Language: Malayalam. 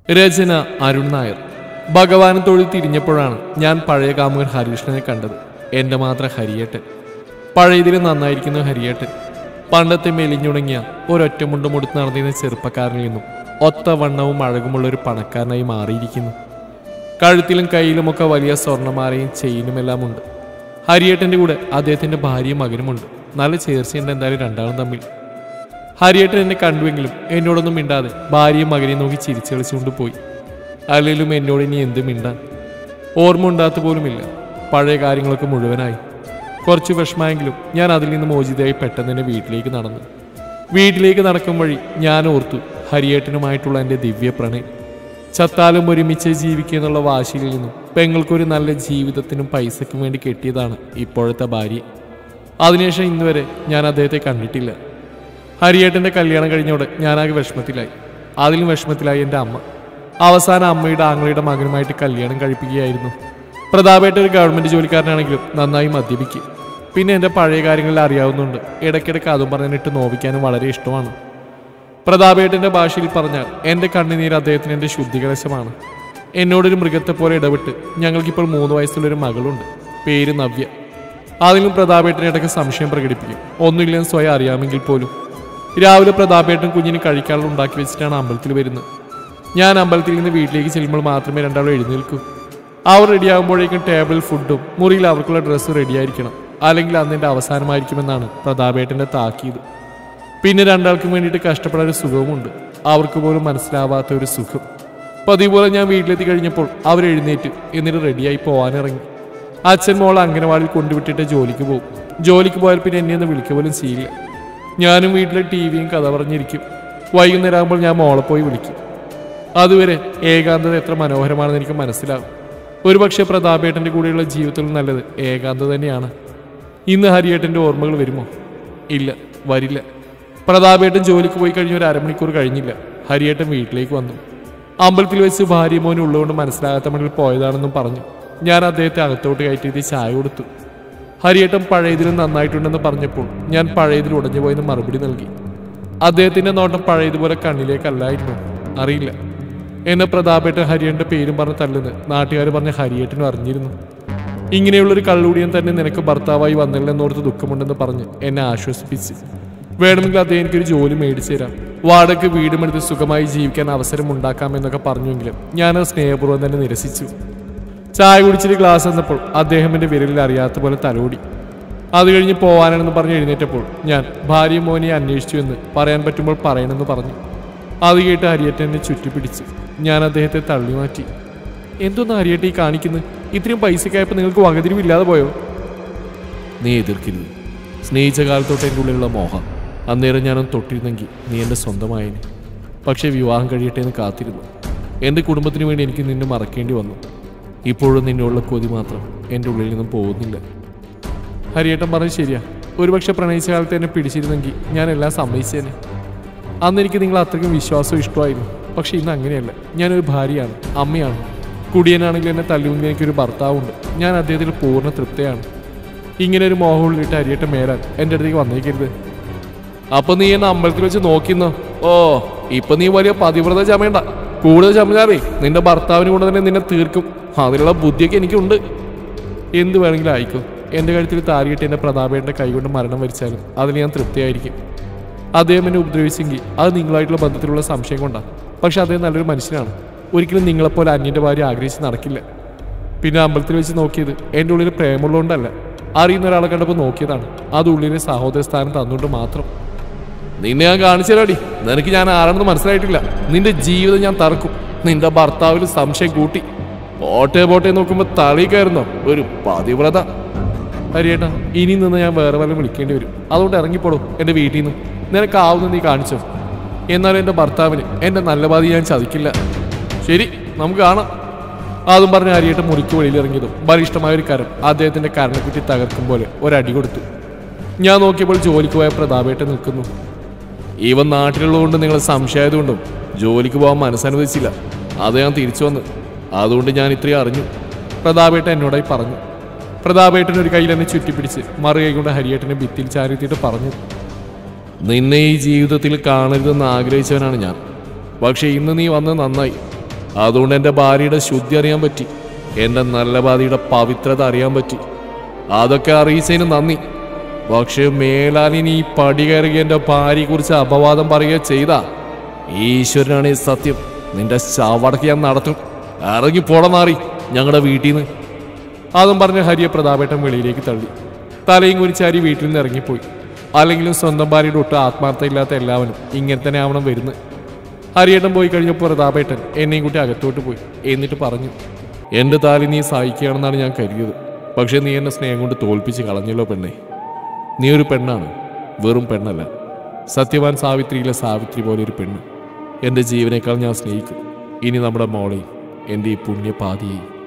രചന അരുൺ നായർ ഭഗവാനും തൊഴിൽ തിരിഞ്ഞപ്പോഴാണ് ഞാൻ പഴയ കാമുകൻ ഹരീഷ്ണനെ കണ്ടത് എൻ്റെ മാത്രം ഹരിയേട്ടൻ പഴയതിലും നന്നായിരിക്കുന്ന ഹരിയേട്ടൻ പണ്ടത്തെ മെലിഞ്ഞുണങ്ങിയ ഒരൊറ്റമുണ്ടും മുടുത്ത് നടന്നിരുന്ന ചെറുപ്പക്കാരനിൽ നിന്നും ഒത്ത വണ്ണവും അഴകുമുള്ള ഒരു പണക്കാരനായി മാറിയിരിക്കുന്നു കഴുത്തിലും കയ്യിലുമൊക്കെ വലിയ സ്വർണ്ണമാലയും ചെയിനുമെല്ലാം ഉണ്ട് ഹരിയേട്ടൻ്റെ കൂടെ അദ്ദേഹത്തിൻ്റെ ഭാര്യയും മകനുമുണ്ട് നല്ല ചേർച്ചയുണ്ട് എന്തായാലും രണ്ടാളും തമ്മിൽ ഹരിയേട്ടൻ എന്നെ കണ്ടുവെങ്കിലും എന്നോടൊന്നും മിണ്ടാതെ ഭാര്യയും മകനെയും നോക്കി ചിരിച്ചു കളിച്ചുകൊണ്ട് പോയി അല്ലെങ്കിലും എന്നോട് ഇനി എന്ത് മിണ്ടാൻ ഓർമ്മ ഉണ്ടാത്ത പോലുമില്ല പഴയ കാര്യങ്ങളൊക്കെ മുഴുവനായി കുറച്ച് വിഷമമെങ്കിലും ഞാൻ അതിൽ നിന്ന് മോചിതയായി പെട്ടെന്ന് തന്നെ വീട്ടിലേക്ക് നടന്നു വീട്ടിലേക്ക് നടക്കും വഴി ഞാൻ ഓർത്തു ഹരിയേട്ടനുമായിട്ടുള്ള എൻ്റെ ദിവ്യ പ്രണയം ചത്താലും ഒരുമിച്ച് ജീവിക്കുക എന്നുള്ള വാശിയിൽ നിന്നും പെങ്ങൾക്കൊരു നല്ല ജീവിതത്തിനും പൈസയ്ക്കും വേണ്ടി കെട്ടിയതാണ് ഇപ്പോഴത്തെ ഭാര്യ അതിനുശേഷം ഇന്നുവരെ ഞാൻ അദ്ദേഹത്തെ കണ്ടിട്ടില്ല ഹരിയേട്ടൻ്റെ കല്യാണം കഴിഞ്ഞോടെ ഞാനാകെ വിഷമത്തിലായി അതിലും വിഷമത്തിലായി എൻ്റെ അമ്മ അവസാനം അമ്മയുടെ ആങ്ങളുടെ മകനുമായിട്ട് കല്യാണം കഴിപ്പിക്കുകയായിരുന്നു പ്രതാപേട്ട ഒരു ഗവൺമെൻറ് ജോലിക്കാരനാണെങ്കിലും നന്നായി മദ്യപിക്കും പിന്നെ എൻ്റെ പഴയ കാര്യങ്ങളിൽ അറിയാവുന്നുണ്ട് ഇടയ്ക്കിടയ്ക്ക് അതും പറഞ്ഞിട്ട് നോവിക്കാനും വളരെ ഇഷ്ടമാണ് പ്രതാപേട്ടൻ്റെ ഭാഷയിൽ പറഞ്ഞാൽ എൻ്റെ കണ്ണുനീർ അദ്ദേഹത്തിന് എൻ്റെ ശുദ്ധികലശമാണ് എന്നോടൊരു മൃഗത്തെ പോലെ ഇടപെട്ട് ഞങ്ങൾക്കിപ്പോൾ മൂന്ന് വയസ്സുള്ളൊരു മകളുണ്ട് പേര് നവ്യ അതിലും പ്രതാപേട്ടൻ ഇടയ്ക്ക് സംശയം പ്രകടിപ്പിക്കും ഒന്നുമില്ലെന്ന് സ്വയം അറിയാമെങ്കിൽ പോലും രാവിലെ പ്രതാപേട്ടൻ കുഞ്ഞിന് കഴിക്കാനുള്ള ഉണ്ടാക്കി വെച്ചിട്ടാണ് അമ്പലത്തിൽ വരുന്നത് ഞാൻ അമ്പലത്തിൽ നിന്ന് വീട്ടിലേക്ക് ചെല്ലുമ്പോൾ മാത്രമേ രണ്ടാളും എഴുന്നേൽക്കൂ അവർ റെഡിയാകുമ്പോഴേക്കും ടേബിൾ ഫുഡും മുറിയിൽ അവർക്കുള്ള ഡ്രസ്സ് റെഡിയായിരിക്കണം അല്ലെങ്കിൽ അന്ന് എൻ്റെ അവസാനമായിരിക്കുമെന്നാണ് പ്രതാപേട്ടൻ്റെ താക്കീത് പിന്നെ രണ്ടാൾക്കും വേണ്ടിയിട്ട് കഷ്ടപ്പെടാൻ ഒരു സുഖവുമുണ്ട് അവർക്ക് പോലും മനസ്സിലാവാത്ത ഒരു സുഖം പതിവ് പോലെ ഞാൻ വീട്ടിലെത്തി കഴിഞ്ഞപ്പോൾ അവർ എഴുന്നേറ്റ് എന്നിട്ട് റെഡിയായി പോകാനിറങ്ങി അച്ഛൻ മോൾ അംഗനവാടിയിൽ കൊണ്ടുവിട്ടിട്ട് ജോലിക്ക് പോകും ജോലിക്ക് പോയാൽ പിന്നെ എന്നെ ഒന്ന് വിളിക്കുക പോലും ചെയ്യില്ല ഞാനും വീട്ടിലെ ടി വിയും കഥ പറഞ്ഞിരിക്കും വൈകുന്നേരം ആകുമ്പോൾ ഞാൻ മോളെ പോയി വിളിക്കും അതുവരെ ഏകാന്തത എത്ര മനോഹരമാണെന്ന് എനിക്ക് മനസ്സിലാകും ഒരുപക്ഷെ പ്രതാപേട്ടൻ്റെ കൂടെയുള്ള ജീവിതത്തിൽ നല്ലത് ഏകാന്തത തന്നെയാണ് ഇന്ന് ഹരിയേട്ടൻ്റെ ഓർമ്മകൾ വരുമോ ഇല്ല വരില്ല പ്രതാപേട്ടൻ ജോലിക്ക് പോയി കഴിഞ്ഞ ഒരു അരമണിക്കൂർ കഴിഞ്ഞില്ല ഹരിയേട്ടൻ വീട്ടിലേക്ക് വന്നു അമ്പലത്തിൽ വെച്ച് ഭാര്യ മോനും ഉള്ളതുകൊണ്ട് മനസ്സിലാകാത്ത മണിൽ പോയതാണെന്നും പറഞ്ഞു ഞാൻ അദ്ദേഹത്തെ അകത്തോട്ട് കയറ്റി ചായ കൊടുത്തു ഹരിയേട്ടൻ പഴയതിലും നന്നായിട്ടുണ്ടെന്ന് പറഞ്ഞപ്പോൾ ഞാൻ പഴയതിൽ ഉടഞ്ഞു പോയെന്ന് മറുപടി നൽകി അദ്ദേഹത്തിന്റെ നോട്ടം പഴയതുപോലെ കണ്ണിലേക്കല്ലായിരുന്നു അറിയില്ല എന്നെ പ്രതാപേട്ടൻ ഹരിയേട്ടന്റെ പേരും പറഞ്ഞ് തല്ലുന്നത് നാട്ടുകാർ പറഞ്ഞ ഹരിയേട്ടനും അറിഞ്ഞിരുന്നു ഇങ്ങനെയുള്ളൊരു കള്ളുകൂടിയൻ തന്നെ നിനക്ക് ഭർത്താവായി വന്നില്ലെന്നോർത്ത് ദുഃഖമുണ്ടെന്ന് പറഞ്ഞ് എന്നെ ആശ്വസിപ്പിച്ച് വേണമെങ്കിൽ അദ്ദേഹം എനിക്കൊരു ജോലി മേടിച്ചു തരാം വാടക വീടുമെടുത്ത് സുഖമായി ജീവിക്കാൻ അവസരം ഉണ്ടാക്കാമെന്നൊക്കെ പറഞ്ഞുവെങ്കിലും ഞാനത് സ്നേഹപൂർവ്വം തന്നെ നിരസിച്ചു ചായ കുടിച്ചിട്ട് ഗ്ലാസ് വന്നപ്പോൾ അദ്ദേഹം എൻ്റെ വിരലിൽ അറിയാത്ത പോലെ തലോടി അത് കഴിഞ്ഞ് പോവാനാണെന്ന് പറഞ്ഞ് എഴുന്നേറ്റപ്പോൾ ഞാൻ ഭാര്യ മോനെ അന്വേഷിച്ചു എന്ന് പറയാൻ പറ്റുമ്പോൾ പറയണമെന്ന് പറഞ്ഞു അത് കേട്ട് ഹരിയേട്ടൻ എന്നെ ചുറ്റിപ്പിടിച്ച് ഞാൻ അദ്ദേഹത്തെ തള്ളി മാറ്റി എന്തോന്ന് ഹരിയേട്ട ഈ കാണിക്കുന്നത് ഇത്രയും പൈസക്കായപ്പോൾ നിങ്ങൾക്ക് വകതിരിവില്ലാതെ പോയോ നീ എതിർക്കരുത് സ്നേഹിച്ച കാലത്തോട്ട് എൻ്റെ ഉള്ളിലുള്ള മോഹം അന്നേരം ഞാനൊന്ന് തൊട്ടിരുന്നെങ്കിൽ നീ എൻ്റെ സ്വന്തമായേനെ പക്ഷേ വിവാഹം കഴിയട്ടെ എന്ന് കാത്തിരുന്നു എൻ്റെ കുടുംബത്തിന് വേണ്ടി എനിക്ക് നിന്നെ മറക്കേണ്ടി വന്നു ഇപ്പോഴും നിന്നുള്ള കൊതി മാത്രം എൻ്റെ ഉള്ളിൽ നിന്നും പോകുന്നില്ല ഹരിയേട്ടൻ പറഞ്ഞത് ശരിയാ ഒരുപക്ഷെ പ്രണയിച്ച കാലത്ത് എന്നെ പിടിച്ചിരുന്നെങ്കിൽ ഞാൻ എല്ലാം സമ്മതിച്ചേനെ അന്ന് എനിക്ക് നിങ്ങൾ അത്രയ്ക്കും വിശ്വാസവും ഇഷ്ടമായിരുന്നു പക്ഷെ ഇന്ന് അങ്ങനെയല്ല ഞാനൊരു ഭാര്യയാണ് അമ്മയാണ് കുടിയനാണെങ്കിൽ എന്നെ തല്ലുമെങ്കിൽ എനിക്കൊരു ഭർത്താവുണ്ട് ഞാൻ അദ്ദേഹത്തിൽ പൂർണ്ണ തൃപ്തയാണ് ഇങ്ങനെ ഒരു മോഹമുള്ളിട്ട് അരിയേട്ടൻ മേലാൻ എൻ്റെ അടുത്തേക്ക് വന്നേക്കരുത് അപ്പൊ നീ എന്നെ അമ്പലത്തിൽ വെച്ച് നോക്കിന്നോ ഓ ഇപ്പൊ നീ വലിയ പതിവ്രത ചമയണ്ട കൂടുതൽ ചമഞ്ഞാലേ നിന്റെ ഭർത്താവിന് കൊണ്ട് തന്നെ നിന്നെ തീർക്കും അതിനുള്ള ബുദ്ധിയൊക്കെ എനിക്കുണ്ട് എന്ത് വേണമെങ്കിലും ആയിക്കോ എൻ്റെ കഴുത്തിൽ താരിയിട്ട് എൻ്റെ പ്രതാപേട്ടൻ്റെ കൈകൊണ്ട് മരണം വരിച്ചാലും അതിൽ ഞാൻ തൃപ്തിയായിരിക്കും അദ്ദേഹം എന്നെ ഉപദ്രവിച്ചെങ്കിൽ അത് നിങ്ങളായിട്ടുള്ള ബന്ധത്തിലുള്ള സംശയം കൊണ്ടാണ് പക്ഷെ അദ്ദേഹം നല്ലൊരു മനുഷ്യനാണ് ഒരിക്കലും നിങ്ങളെപ്പോലെ അന്യൻ്റെ ഭാര്യ ആഗ്രഹിച്ച് നടക്കില്ല പിന്നെ അമ്പലത്തിൽ വെച്ച് നോക്കിയത് എൻ്റെ ഉള്ളിൽ പ്രേമുള്ളതുകൊണ്ടല്ല അറിയുന്ന ഒരാളെ കണ്ടപ്പോൾ നോക്കിയതാണ് അത് ഉള്ളിലെ സഹോദര സ്ഥാനം തന്നുകൊണ്ട് മാത്രം നിന്നെ ഞാൻ കാണിച്ചു തരാടി നിനക്ക് ഞാൻ ആരാണെന്ന് മനസ്സിലായിട്ടില്ല നിന്റെ ജീവിതം ഞാൻ തറക്കും നിന്റെ ഭർത്താവിൽ സംശയം കൂട്ടി പോട്ടെ പോട്ടെ നോക്കുമ്പോ തളി കയറുന്നോ ഒരു പതിവ്രത ഹരിയേട്ടാ ഇനി നിന്ന് ഞാൻ വേറെ വല്ലതും വിളിക്കേണ്ടി വരും അതുകൊണ്ട് ഇറങ്ങിപ്പോടും എൻ്റെ വീട്ടിൽ നിന്നും നിനക്കാവുന്ന നീ കാണിച്ചോ എന്നാലും എൻ്റെ ഭർത്താവിന് എൻ്റെ നല്ല ബാധി ഞാൻ ചതിക്കില്ല ശരി നമുക്ക് കാണാം അതും പറഞ്ഞ് ഹരിയേട്ടൻ മുറിക്ക് വെളിയിൽ ഇറങ്ങിയതും ബലിഷ്ടമായ ഒരു കരം അദ്ദേഹത്തിന്റെ കരണക്കുറ്റി തകർക്കും പോലെ ഒരടി കൊടുത്തു ഞാൻ നോക്കിയപ്പോൾ ജോലിക്ക് പോയ പ്രതാപേട്ടൻ നിൽക്കുന്നു ഇവൻ നാട്ടിലുള്ളതുകൊണ്ട് നിങ്ങൾ സംശയമായതുകൊണ്ടും ജോലിക്ക് പോകാൻ മനസ്സനുവദിച്ചില്ല അത് ഞാൻ തിരിച്ചു വന്ന് അതുകൊണ്ട് ഞാൻ ഇത്രയും അറിഞ്ഞു പ്രതാപേട്ടൻ എന്നോടായി പറഞ്ഞു പ്രതാപേട്ടൻ ഒരു കയ്യിൽ എന്നെ ചുറ്റിപ്പിടിച്ച് മറു കൈ കൊണ്ട് ഹരിയേട്ടനെ ഭിത്തിയിൽ ചാരിത്തിയിട്ട് പറഞ്ഞു നിന്നെ ഈ ജീവിതത്തിൽ കാണരുതെന്ന് ആഗ്രഹിച്ചവനാണ് ഞാൻ പക്ഷേ ഇന്ന് നീ വന്നത് നന്നായി അതുകൊണ്ട് എൻ്റെ ഭാര്യയുടെ ശുദ്ധി അറിയാൻ പറ്റി എൻ്റെ നല്ല ഭാര്യയുടെ പവിത്രത അറിയാൻ പറ്റി അതൊക്കെ അറിയിച്ചതിന് നന്ദി പക്ഷേ മേലാലിനി ഈ പടി കയറി എൻ്റെ ഭാര്യയെക്കുറിച്ച് അപവാദം പറയുക ചെയ്താ ഈശ്വരനാണ് ഈ സത്യം നിന്റെ ശവടക്ക് ഞാൻ നടത്തും ഇറങ്ങി പോടമാറി ഞങ്ങളുടെ വീട്ടിൽ നിന്ന് അതും പറഞ്ഞ് ഹരിയെ പ്രതാപേട്ടൻ വെളിയിലേക്ക് തള്ളി തലയും കുരിച്ച് ഹരി വീട്ടിൽ നിന്ന് ഇറങ്ങിപ്പോയി അല്ലെങ്കിലും സ്വന്തം ഭാര്യയുടെ ഒട്ടും ആത്മാർത്ഥമില്ലാത്ത എല്ലാവരും ഇങ്ങനെ തന്നെ ആവണം വരുന്നത് ഹരിയേട്ടൻ പോയി കഴിഞ്ഞപ്പോൾ പ്രതാപേട്ടൻ എന്നെയും കൂട്ടി അകത്തോട്ട് പോയി എന്നിട്ട് പറഞ്ഞു എൻ്റെ താലി നീ സഹിക്കുകയാണെന്നാണ് ഞാൻ കരുതിയത് പക്ഷേ നീ എന്നെ സ്നേഹം കൊണ്ട് തോൽപ്പിച്ച് കളഞ്ഞല്ലോ പെണ്ണെ നീ ഒരു പെണ്ണാണ് വെറും പെണ്ണല്ല സത്യവാൻ സാവിത്രിയിലെ സാവിത്രി പോലെ ഒരു പെണ്ണ് എൻ്റെ ജീവനേക്കാൾ ഞാൻ സ്നേഹിക്കും ഇനി നമ്മുടെ മോളെയും എൻ്റെ ഈ പുണ്യപാതിയെയും